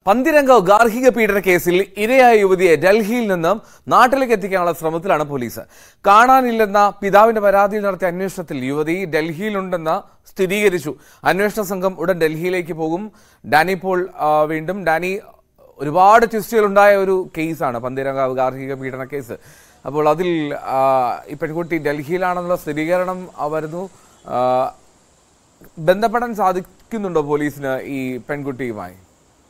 പന്തിരംഗ ഗാർഹിക പീഡന കേസിൽ ഇരയായ യുവതിയെ ഡൽഹിയിൽ നിന്നും നാട്ടിലേക്ക് എത്തിക്കാനുള്ള ശ്രമത്തിലാണ് പോലീസ് കാണാനില്ലെന്ന പിതാവിന്റെ പരാതിയിൽ നടത്തിയ അന്വേഷണത്തിൽ യുവതി ഡൽഹിയിലുണ്ടെന്ന് സ്ഥിരീകരിച്ചു അന്വേഷണ സംഘം ഉടൻ ഡൽഹിയിലേക്ക് പോകും ഡാനി പോൾ ആ, വീണ്ടും ഡാനി ഒരുപാട് ട്വിസ്റ്റുകൾ ഉണ്ടായ ഒരു കേസാണ് പന്തിരങ്കാവ് ഗാർഹിക പീഡന കേസ് അപ്പോൾ അതിൽ ആ, ഈ പെൺകുട്ടി ഡൽഹിയിലാണെന്നുള്ള സ്ഥിരീകരണം ആ, വരുന്നു ആ, ബന്ധപ്പെടാൻ സാധിക്കുന്നുണ്ടോ പോലീസിന് ഈ പെൺകുട്ടിയുമായി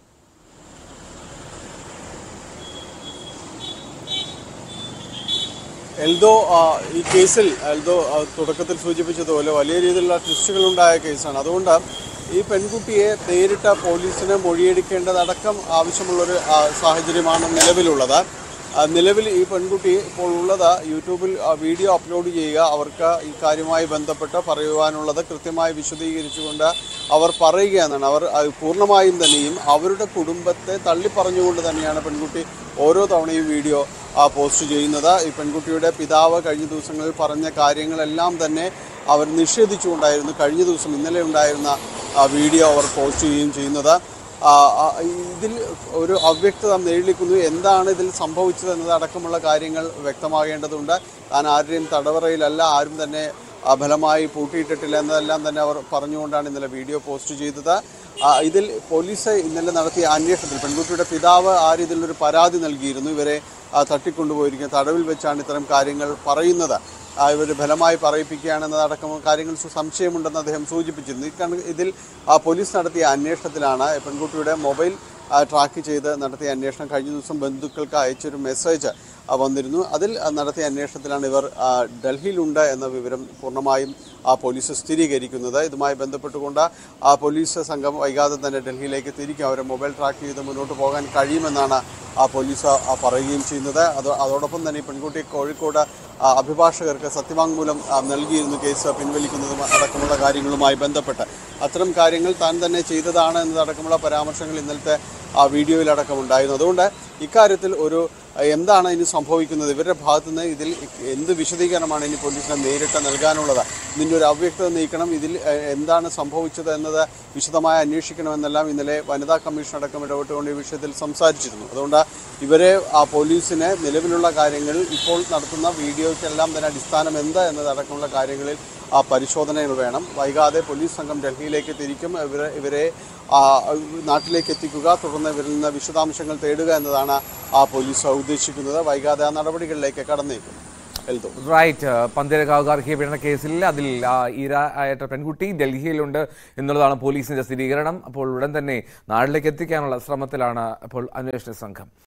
എൽദോ ആ, ഈ കേസിൽ എൽദോ ആ, തുടക്കത്തിൽ സൂചിപ്പിച്ചതുപോലെ വലിയ രീതിയിലുള്ള ട്വിസ്റ്റുകളുണ്ടായ കേസാണ് അതുകൊണ്ട് ഈ പെൺകുട്ടിയെ നേരിട്ട് പോലീസിന് മൊഴിയെടുക്കേണ്ടതടക്കം ആവശ്യമുള്ളൊരു ആ, സാഹചര്യമാണ് നിലവിലുള്ളത് ആ, നിലവിൽ ഈ പെൺകുട്ടി ഇപ്പോൾ ഉള്ളത് യൂട്യൂബിൽ ആ, വീഡിയോ അപ്ലോഡ് ചെയ്യുക അവർക്ക് ഈ കാര്യവുമായി ബന്ധപ്പെട്ട് പറയുവാനുള്ളത് കൃത്യമായി വിശദീകരിച്ചുകൊണ്ട് അവർ പറയുക എന്നാണ് അവർ ആ, പൂർണ്ണമായും തന്നെയും അവരുടെ കുടുംബത്തെ തള്ളിപ്പറഞ്ഞുകൊണ്ട് തന്നെയാണ് പെൺകുട്ടി ഓരോ തവണയും വീഡിയോ ആ, പോസ്റ്റ് ചെയ്യുന്നത് ഈ പെൺകുട്ടിയുടെ പിതാവ് കഴിഞ്ഞ ദിവസങ്ങളിൽ പറഞ്ഞ കാര്യങ്ങളെല്ലാം തന്നെ അവർ നിഷേധിച്ചുകൊണ്ടായിരുന്നു കഴിഞ്ഞ ദിവസം ഇന്നലെ ഉണ്ടായിരുന്ന ആ, വീഡിയോ അവർ പോസ്റ്റ് ചെയ്യുകയും ചെയ്യുന്നത് ആ, ആ, ഇതിൽ ഒരു അവ്യക്തത നേടിയിരിക്കുന്നു എന്താണ് ഇതിൽ സംഭവിച്ചത് എന്നത് അടക്കമുള്ള കാര്യങ്ങൾ വ്യക്തമാകേണ്ടതുണ്ട് താൻ ആരുടെയും തടവറയിലല്ല ആരും തന്നെ ആ, ഫലമായി പൂട്ടിയിട്ടിട്ടില്ല എന്നതെല്ലാം തന്നെ അവർ പറഞ്ഞുകൊണ്ടാണ് ഇന്നലെ വീഡിയോ പോസ്റ്റ് ചെയ്തത് ആ, ഇതിൽ പോലീസ് ഇന്നലെ നടത്തിയ അന്വേഷണത്തിൽ പെൺകുട്ടിയുടെ പിതാവ് ആ രീതിയിലൊരു പരാതി നൽകിയിരുന്നു ഇവരെ ആ, തട്ടിക്കൊണ്ടുപോയിരിക്കുന്ന തടവിൽ വെച്ചാണ് ഇത്തരം കാര്യങ്ങൾ പറയുന്നത് ആ, ഇവർ ഫലമായി പറയിപ്പിക്കുകയാണെന്നതടക്കം കാര്യങ്ങൾ സു- സംശയമുണ്ടെന്ന് അദ്ദേഹം സൂചിപ്പിച്ചിരുന്നു ഈ കണ- ഇതിൽ ആ, പോലീസ് നടത്തിയ അന്വേഷണത്തിലാണ് പെൺകുട്ടിയുടെ മൊബൈൽ ആ, ട്രാക്ക് ചെയ്ത് നടത്തിയ അന്വേഷണം കഴിഞ്ഞ ദിവസം ബന്ധുക്കൾക്ക് അയച്ചൊരു മെസ്സേജ് ആ, വന്നിരുന്നു അതിൽ ആ, നടത്തിയ അന്വേഷണത്തിലാണ് ഇവർ ആ, ഡൽഹിയിലുണ്ട് എന്ന വിവരം പൂർണ്ണമായും ആ പോലീസ് സ്ഥിരീകരിക്കുന്നത് ഇതുമായി ബന്ധപ്പെട്ടുകൊണ്ട് ആ പോലീസ് സംഘം വൈകാതെ തന്നെ ഡൽഹിയിലേക്ക് തിരിക്കും അവരെ മൊബൈൽ ട്രാക്ക് ചെയ്ത് മുന്നോട്ട് പോകാൻ കഴിയുമെന്നാണ് ആ പോലീസ് ആ പറയുകയും ചെയ്യുന്നത് അത് അതോടൊപ്പം തന്നെ ഈ പെൺകുട്ടി കോഴിക്കോട് ആ, അഭിഭാഷകർക്ക് സത്യവാങ്മൂലം ആ, നൽകിയിരുന്നു കേസ് പിൻവലിക്കുന്നതും അടക്കമുള്ള കാര്യങ്ങളുമായി ബന്ധപ്പെട്ട് അത്തരം കാര്യങ്ങൾ താൻ തന്നെ ചെയ്തതാണ് എന്നതടക്കമുള്ള പരാമർശങ്ങൾ ഇന്നലത്തെ ആ വീഡിയോയിലടക്കം ഉണ്ടായിരുന്നു അതുകൊണ്ട് ഇക്കാര്യത്തിൽ ഒരു ആ, എന്താണ് ഇനി സംഭവിക്കുന്നത് ഇവരുടെ ഭാഗത്തു നിന്ന് ഇതിൽ എന്ത് വിശദീകരണമാണ് ഇനി പോലീസിന് നേരിട്ട് നൽകാനുള്ളത് ഇതിൻ്റെ ഒരു അവ്യക്തത നീക്കണം ഇതിൽ ആ, എന്താണ് സംഭവിച്ചത് എന്നത് വിശദമായി അന്വേഷിക്കണമെന്നെല്ലാം ഇന്നലെ വനിതാ കമ്മീഷൻ അടക്കം ഇടപെട്ടുകൊണ്ട് ഈ വിഷയത്തിൽ സംസാരിച്ചിരുന്നു അതുകൊണ്ട് ഇവരെ ആ പോലീസിന് നിലവിലുള്ള കാര്യങ്ങൾ ഇപ്പോൾ നടത്തുന്ന വീഡിയോയ്ക്കെല്ലാം തന്നെ അടിസ്ഥാനം എന്ത് എന്നതടക്കമുള്ള കാര്യങ്ങളിൽ ആ പരിശോധനകൾ വേണം വൈകാതെ പോലീസ് സംഘം ഡൽഹിയിലേക്ക് തിരിക്കും ഇവരെ ഇവരെ ആ, നാട്ടിലേക്ക് എത്തിക്കുക തുടർന്ന് ഇവരിൽ നിന്ന് വിശദാംശങ്ങൾ തേടുക എന്നതാണ് ആ പോലീസ് ഉദ്ദേശിക്കുന്നത് വൈകാതെ ആ നടപടികളിലേക്ക് കടന്നേക്കും എൽദോ റൈറ്റ് പന്തിരകാവ് ഗാർഹിക പീഡന കേസിൽ അതിൽ ആ, ഇര ആയിട്ട് പെൺകുട്ടി ഡൽഹിയിലുണ്ട് എന്നുള്ളതാണ് പോലീസിന്റെ സ്ഥിരീകരണം അപ്പോൾ ഉടൻ തന്നെ നാട്ടിലേക്ക് എത്തിക്കാനുള്ള ശ്രമത്തിലാണ് അപ്പോൾ അന്വേഷണ സംഘം